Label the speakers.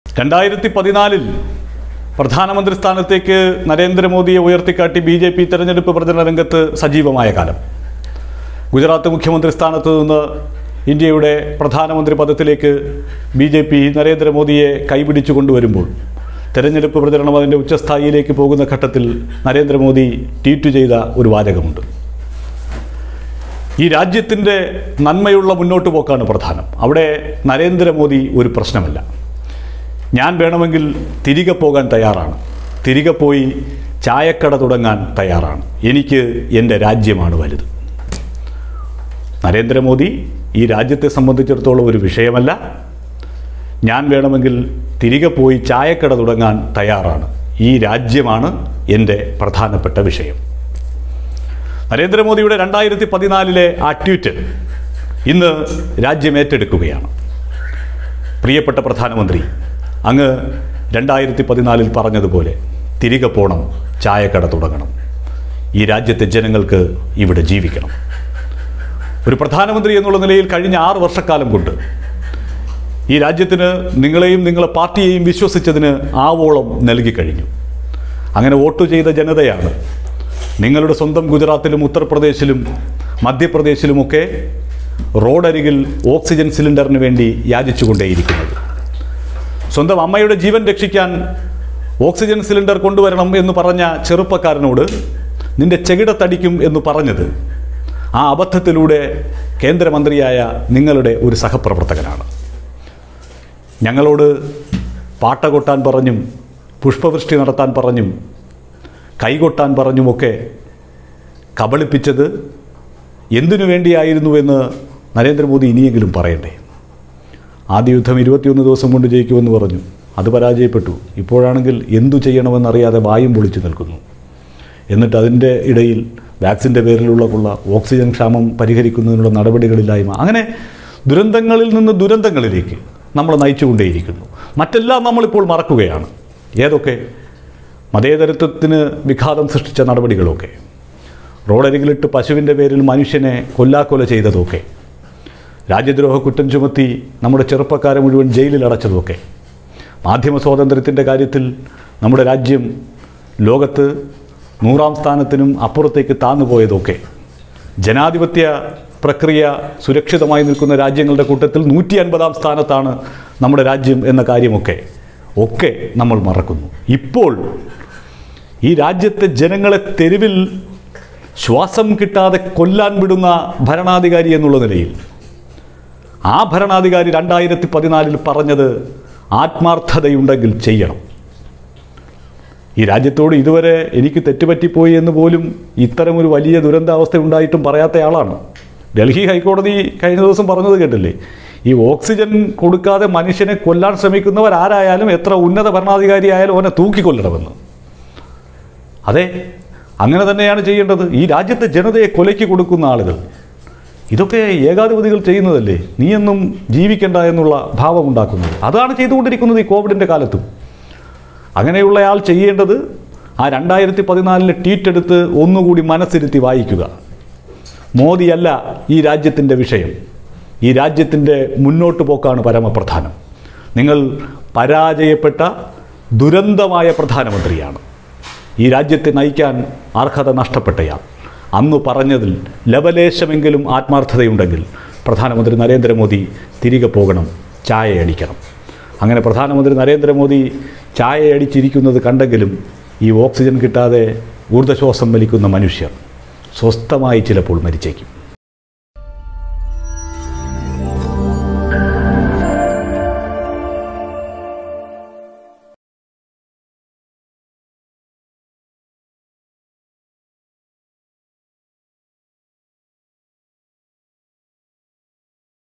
Speaker 1: രണ്ടായിരത്തി പതിനാലിൽ പ്രധാനമന്ത്രി സ്ഥാനത്തേക്ക് നരേന്ദ്രമോദിയെ ഉയർത്തിക്കാട്ടി ബി ജെ പി തെരഞ്ഞെടുപ്പ് പ്രചരണ രംഗത്ത് സജീവമായ കാലം ഗുജറാത്ത് മുഖ്യമന്ത്രി സ്ഥാനത്ത് നിന്ന് ഇന്ത്യയുടെ പ്രധാനമന്ത്രി പദത്തിലേക്ക് ബി ജെ പി നരേന്ദ്രമോദിയെ കൈപിടിച്ചു കൊണ്ടുവരുമ്പോൾ തെരഞ്ഞെടുപ്പ് പ്രചരണം അതിൻ്റെ ഉച്ചസ്ഥായിയിലേക്ക് പോകുന്ന ഘട്ടത്തിൽ നരേന്ദ്രമോദി ട്വീറ്റ് ചെയ്ത ഒരു വാചകമുണ്ട് ഈ രാജ്യത്തിൻ്റെ നന്മയുള്ള മുന്നോട്ട് പോക്കാണ് പ്രധാനം അവിടെ നരേന്ദ്രമോദി ഒരു പ്രശ്നമല്ല ഞാൻ വേണമെങ്കിൽ തിരികെ പോകാൻ തയ്യാറാണ് തിരികെ പോയി ചായക്കട തുടങ്ങാൻ തയ്യാറാണ് എനിക്ക് എൻ്റെ രാജ്യമാണ് വലുത് നരേന്ദ്രമോദി ഈ രാജ്യത്തെ സംബന്ധിച്ചിടത്തോളം ഒരു വിഷയമല്ല ഞാൻ വേണമെങ്കിൽ തിരികെ പോയി ചായക്കട തുടങ്ങാൻ തയ്യാറാണ് ഈ രാജ്യമാണ് എൻ്റെ പ്രധാനപ്പെട്ട വിഷയം നരേന്ദ്രമോദിയുടെ രണ്ടായിരത്തി പതിനാലിലെ ആ ട്വീറ്റ് ഇന്ന് രാജ്യം ഏറ്റെടുക്കുകയാണ് പ്രിയപ്പെട്ട പ്രധാനമന്ത്രി അങ്ങ് രണ്ടായിരത്തി പതിനാലിൽ പറഞ്ഞതുപോലെ തിരികെ പോകണം ചായക്കട തുടങ്ങണം ഈ രാജ്യത്തെ ജനങ്ങൾക്ക് ഇവിടെ ജീവിക്കണം ഒരു പ്രധാനമന്ത്രി എന്നുള്ള നിലയിൽ കഴിഞ്ഞ ആറ് വർഷക്കാലം കൊണ്ട് ഈ രാജ്യത്തിന് നിങ്ങളെയും നിങ്ങളെ പാർട്ടിയെയും വിശ്വസിച്ചതിന് ആവോളം നൽകി കഴിഞ്ഞു അങ്ങനെ വോട്ട് ചെയ്ത ജനതയാണ് നിങ്ങളുടെ സ്വന്തം ഗുജറാത്തിലും ഉത്തർപ്രദേശിലും മധ്യപ്രദേശിലുമൊക്കെ റോഡരികിൽ ഓക്സിജൻ സിലിണ്ടറിന് വേണ്ടി യാചിച്ചുകൊണ്ടേയിരിക്കുന്നത് സ്വന്തം അമ്മയുടെ ജീവൻ രക്ഷിക്കാൻ ഓക്സിജൻ സിലിണ്ടർ കൊണ്ടുവരണം എന്ന് പറഞ്ഞ ചെറുപ്പക്കാരനോട് നിന്റെ ചെകിടത്തടിക്കും എന്ന് പറഞ്ഞത് ആ അബദ്ധത്തിലൂടെ കേന്ദ്രമന്ത്രിയായ നിങ്ങളുടെ ഒരു സഹപ്രവർത്തകനാണ് ഞങ്ങളോട് പാട്ട കൊട്ടാൻ പറഞ്ഞും പുഷ്പവൃഷ്ടി നടത്താൻ പറഞ്ഞും കൈകൊട്ടാൻ പറഞ്ഞുമൊക്കെ കബളിപ്പിച്ചത് എന്തിനു വേണ്ടിയായിരുന്നുവെന്ന് നരേന്ദ്രമോദി ഇനിയെങ്കിലും പറയണ്ടേ ആദ്യ യുദ്ധം ഇരുപത്തിയൊന്ന് ദിവസം കൊണ്ട് ജയിക്കുമെന്ന് പറഞ്ഞു അത് പരാജയപ്പെട്ടു ഇപ്പോഴാണെങ്കിൽ എന്തു ചെയ്യണമെന്നറിയാതെ വായും പൊളിച്ചു നിൽക്കുന്നു എന്നിട്ട് അതിൻ്റെ ഇടയിൽ വാക്സിൻ്റെ പേരിലുള്ള ഉള്ള ഓക്സിജൻ ക്ഷാമം പരിഹരിക്കുന്നതിനുള്ള നടപടികളില്ലായ്മ അങ്ങനെ ദുരന്തങ്ങളിൽ നിന്ന് ദുരന്തങ്ങളിലേക്ക് നമ്മൾ നയിച്ചുകൊണ്ടേയിരിക്കുന്നു മറ്റെല്ലാം നമ്മളിപ്പോൾ മറക്കുകയാണ് ഏതൊക്കെ മതേതരത്വത്തിന് വിഘാതം സൃഷ്ടിച്ച നടപടികളൊക്കെ റോഡരികിലിട്ട് പശുവിൻ്റെ പേരിൽ മനുഷ്യനെ കൊല്ലാക്കൊല ചെയ്തതൊക്കെ രാജ്യദ്രോഹ കുറ്റം ചുമത്തി നമ്മുടെ ചെറുപ്പക്കാരെ മുഴുവൻ ജയിലിൽ അടച്ചതൊക്കെ മാധ്യമ സ്വാതന്ത്ര്യത്തിൻ്റെ കാര്യത്തിൽ നമ്മുടെ രാജ്യം ലോകത്ത് നൂറാം സ്ഥാനത്തിനും അപ്പുറത്തേക്ക് താന്നുപോയതൊക്കെ ജനാധിപത്യ പ്രക്രിയ സുരക്ഷിതമായി നിൽക്കുന്ന രാജ്യങ്ങളുടെ കൂട്ടത്തിൽ നൂറ്റി അൻപതാം സ്ഥാനത്താണ് നമ്മുടെ രാജ്യം എന്ന കാര്യമൊക്കെ ഒക്കെ നമ്മൾ മറക്കുന്നു ഇപ്പോൾ ഈ രാജ്യത്തെ ജനങ്ങളെ തെരുവിൽ ശ്വാസം കിട്ടാതെ കൊല്ലാൻ വിടുന്ന ഭരണാധികാരി എന്നുള്ള നിലയിൽ ആ ഭരണാധികാരി രണ്ടായിരത്തി പതിനാലിൽ പറഞ്ഞത് ആത്മാർത്ഥതയുണ്ടെങ്കിൽ ചെയ്യണം ഈ രാജ്യത്തോട് ഇതുവരെ എനിക്ക് തെറ്റുപറ്റിപ്പോയി എന്ന് പോലും ഇത്തരമൊരു വലിയ ദുരന്താവസ്ഥ ഉണ്ടായിട്ടും പറയാത്തയാളാണ് ഡൽഹി ഹൈക്കോടതി കഴിഞ്ഞ ദിവസം പറഞ്ഞത് കേട്ടില്ലേ ഈ ഓക്സിജൻ കൊടുക്കാതെ മനുഷ്യനെ കൊല്ലാൻ ശ്രമിക്കുന്നവരാരായാലും എത്ര ഉന്നത ഭരണാധികാരി ആയാലും അവനെ തൂക്കിക്കൊല്ലണമെന്ന് അതെ അങ്ങനെ തന്നെയാണ് ചെയ്യേണ്ടത് ഈ രാജ്യത്തെ ജനതയെ കൊലയ്ക്ക് കൊടുക്കുന്ന ആളുകൾ ഇതൊക്കെ ഏകാധിപതികൾ ചെയ്യുന്നതല്ലേ നീയൊന്നും ജീവിക്കണ്ട എന്നുള്ള ഭാവമുണ്ടാക്കുന്നത് അതാണ് ചെയ്തുകൊണ്ടിരിക്കുന്നത് ഈ കോവിഡിൻ്റെ കാലത്തും അങ്ങനെയുള്ളയാൾ ചെയ്യേണ്ടത് ആ രണ്ടായിരത്തി പതിനാലിലെ ട്വീറ്റ് എടുത്ത് ഒന്നുകൂടി മനസ്സിരുത്തി വായിക്കുക മോദിയല്ല ഈ രാജ്യത്തിൻ്റെ വിഷയം ഈ രാജ്യത്തിൻ്റെ മുന്നോട്ട് പോക്കാണ് പരമപ്രധാനം നിങ്ങൾ പരാജയപ്പെട്ട ദുരന്തമായ പ്രധാനമന്ത്രിയാണ് ഈ രാജ്യത്തെ നയിക്കാൻ അർഹത നഷ്ടപ്പെട്ടയാൾ അന്ന് പറഞ്ഞതിൽ ലവലേശമെങ്കിലും ആത്മാർത്ഥതയുണ്ടെങ്കിൽ പ്രധാനമന്ത്രി നരേന്ദ്രമോദി തിരികെ പോകണം ചായ അടിക്കണം അങ്ങനെ പ്രധാനമന്ത്രി നരേന്ദ്രമോദി ചായ അടിച്ചിരിക്കുന്നത് കണ്ടെങ്കിലും ഈ ഓക്സിജൻ കിട്ടാതെ ഊർജ്ജശ്വാസം വലിക്കുന്ന മനുഷ്യർ സ്വസ്ഥമായി ചിലപ്പോൾ മരിച്ചേക്കും